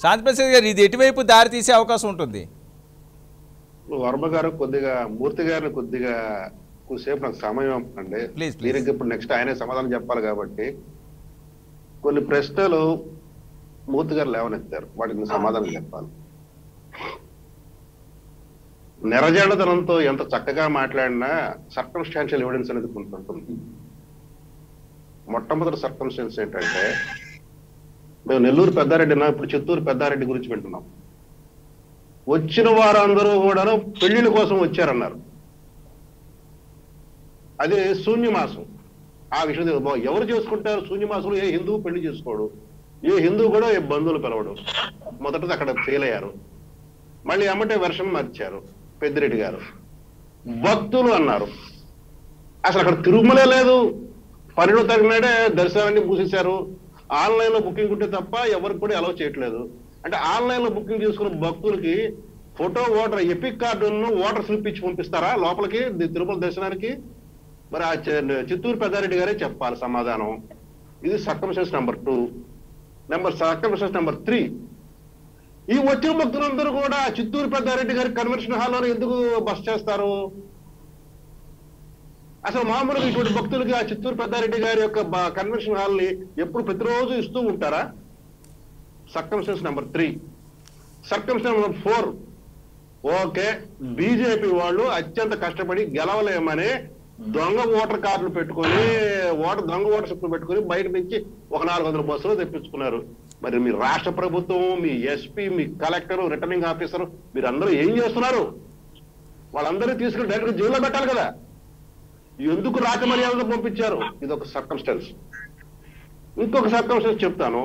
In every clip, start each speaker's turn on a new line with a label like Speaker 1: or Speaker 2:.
Speaker 1: శాంతిప్రసాద్ గారు ఇది ఎటువైపు దారి తీసే అవకాశం ఉంటుంది
Speaker 2: వర్మ గారు కొద్దిగా మూర్తి గారిని కొద్దిగా కొద్దిసేపు నాకు సమయం అండి
Speaker 1: Please, please.
Speaker 2: దీనికి ఇప్పుడు నెక్స్ట్ ఆయనే సమాధానం చెప్పాలి కాబట్టి కొన్ని ప్రశ్నలు మూర్తి గారు లేవనెత్తారు వాటికి నేను సమాధానం చెప్పాలి నెరజాడతనంతో ఎంత చక్కగా మాట్లాడినా సర్కమ్స్టాన్షియల్ ఎవిడెన్స్ అనేది కొంత ఉంటుంది మొట్టమొదటి సర్కమ్స్టాన్స్ ఏంటంటే మేము నెల్లూరు పెద్దారెడ్డి ఉన్నాం ఇప్పుడు చిత్తూరు పెద్దారెడ్డి గురించి వింటున్నాం వచ్చిన వారందరూ కూడాను పెళ్లిళ్ళ కోసం వచ్చారన్నారు అది శూన్యమాసం ఆ విషయం తెలియదు. బా- ఎవరు చేసుకుంటారు శూన్యమాసంలో ఏ హిందువు పెళ్లి చేసుకోడు ఏ హిందువు కూడా ఏ బంధువులు పిలవడు మొదటది అక్కడ ఫెయిల్ అయ్యారు మళ్ళీ అమ్మటే వర్షం మార్చారు పెద్దిరెడ్డి గారు భక్తులు అన్నారు అసలు అక్కడ తిరుమలే లేదు పన్నెండో తారీఖు నాడే దర్శనాన్ని మూసేశారు ఆన్లైన్ లో బుకింగ్ ఉంటే తప్ప ఎవరికి కూడా అలౌ చేయట్లేదు అంటే ఆన్లైన్ లో బుకింగ్ చేసుకున్న భక్తులకి ఫోటో ఓటర్ ఎపిక్ కార్డును ఓటర్ స్లిప్ ఇచ్చి పంపిస్తారా లోపలికి ది- తిరుమల దర్శనానికి మరి ఆ చ- చిత్తూరు పెద్దారెడ్డి గారే చెప్పాలి సమాధానం ఇది circumstances number two number circumstances number three ఈ వచ్చిన భక్తులందరూ కూడా చిత్తూరు పెద్దారెడ్డి గారి కన్వెన్షన్ హాల్లో ఎందుకు బస్ చేస్తారు అసలు మామూలుగా ఇటువంటి భక్తులకి ఆ చిత్తూరు పెద్దారెడ్డి గారి యొక్క బ- కన్వెన్షన్ హాల్ ని ఎప్పుడు ప్రతిరోజు ఇస్తూ ఉంటారా circumstances number three circumstances number four okay BJP వాళ్ళు అత్యంత కష్టపడి గెలవలేమని దొంగ ఓటర్ కార్డులు పెట్టుకొని ఓటర్ దొంగ ఓటర్ స్లిప్లు పెట్టుకొని బయట నుంచి ఒక నాలుగు వందల బస్సులు తెప్పించుకున్నారు మరి మీ రాష్ట్ర ప్రభుత్వం మీ ఎస్పీ మీ కలెక్టర్ రిటర్నింగ్ ఆఫీసర్ మీరు అందరూ ఏం చేస్తున్నారు వాళ్ళందరూ తీసుకుని డైరెక్ట్ జైల్లో పెట్టాలి కదా ఎందుకు రాజమర్యాదలు పంపించారు ఇది ఒక సర్కమ్స్టెన్స్ ఇంకొక సర్కమ్స్టెన్స్ చెప్తాను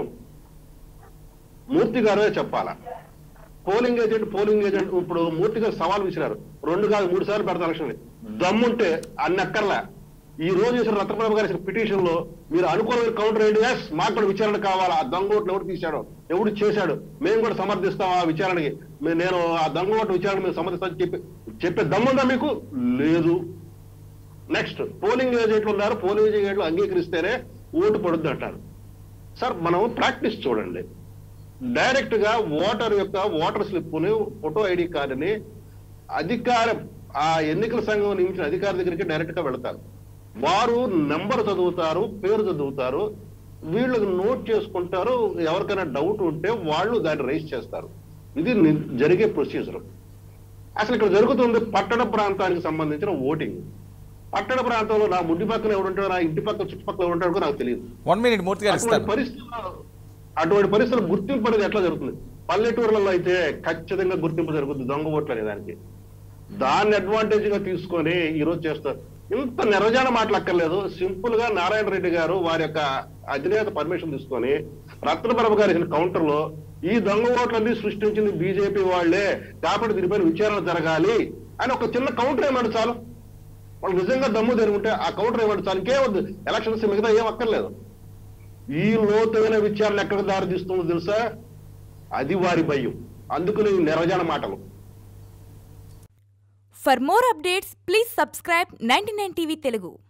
Speaker 2: మూర్తి గారే చెప్పాలా పోలింగ్ ఏజెంట్ పోలింగ్ ఏజెంట్ ఇప్పుడు మూర్తి గారు సవాల్ విసిరారు రెండు కాదు మూడు సార్లు పెడతారు ఎలక్షన్ దమ్ముంటే అన్ని అక్కర్లా ఈ రోజు చేసిన రత్నప్రభ గారి పిటిషన్ లో మీరు అనుకూలమైన కౌంటర్ ఏంటి ఎస్ మాకు కూడా విచారణ కావాలా ఆ దొంగ ఓట్లు ఎవరు తీశాడో ఎవడు చేశాడు మేము కూడా సమర్థిస్తాం ఆ విచారణకి మే- నేను ఆ దొంగ ఓటు విచారణ మేము సమర్థిస్తామని చెప్పి చెప్పే దమ్ముందా మీకు లేదు నెక్స్ట్ పోలింగ్ ఏజెంట్లు ఉన్నారు పోలింగ్ ఏజెంట్లు అంగీకరిస్తేనే ఓటు పడుద్ది అంటారు సార్ మనం ప్రాక్టీస్ చూడండి డైరెక్ట్ గా ఓటర్ యొక్క ఓటర్ స్లిప్ ని ఫోటో ఐడి కార్డుని అధికార ఆ ఎన్నికల సంఘం నియమించిన అధికారి దగ్గరికి డైరెక్ట్ గా వెళతారు వారు నెంబర్ చదువుతారు పేరు చదువుతారు వీళ్ళకి నోట్ చేసుకుంటారు ఎవరికైనా డౌట్ ఉంటే వాళ్ళు దాన్ని రైజ్ చేస్తారు ఇది ని- జరిగే ప్రొసీజర్ అసలు ఇక్కడ జరుగుతుంది పట్టణ ప్రాంతానికి సంబంధించిన ఓటింగ్ పట్టణ ప్రాంతంలో నా ముడ్డి పక్కన ఎవరుంటాడో నా ఇంటి పక్కన చుట్టుపక్కల ఎవరుంటాడో కూడా నాకు తెలియదు
Speaker 1: వన్ మినిట్ మూర్తి గారు
Speaker 2: అటువంటి
Speaker 1: ఇస్తాను
Speaker 2: పరిస్థితుల్లో అటువంటి పరిస్థితులు గుర్తింపు అనేది ఎట్లా జరుగుతుంది పల్లెటూర్లలో అయితే ఖచ్చితంగా గుర్తింపు జరుగుతుంది దొంగ ఓట్లు అనే దానికి దాన్ని అడ్వాంటేజ్ గా తీసుకొని ఈ రోజు చేస్తారు ఇంత నిర్వజాన మాట్లాడక్కర్లేదు సింపుల్ గా నారాయణ రెడ్డి గారు వారి యొక్క అధినేత పర్మిషన్ తీసుకొని రత్నప్రభ గారి కౌంటర్ లో ఈ దొంగ ఓట్లన్నీ సృష్టించింది బీజేపీ వాళ్లే కాబట్టి దీనిపైన విచారణ జరగాలి అని ఒక చిన్న కౌంటర్ ఏమంటే చాలు వాళ్ళు నిజంగా దమ్ము తెరుగుంటే ఆ కౌంటర్ ఏమంటే చాలు ఇంకేమొద్దు ఎలక్షన్స్ మిగతా ఏం అక్కర్లేదు ఈ లోతైన విచారణ ఎక్కడ దారి తీస్తుందో తెలుసా అది వారి భయం అందుకని ఈ నిర్వజన మాటలు
Speaker 3: For more updates, please subscribe 99 TV Telugu.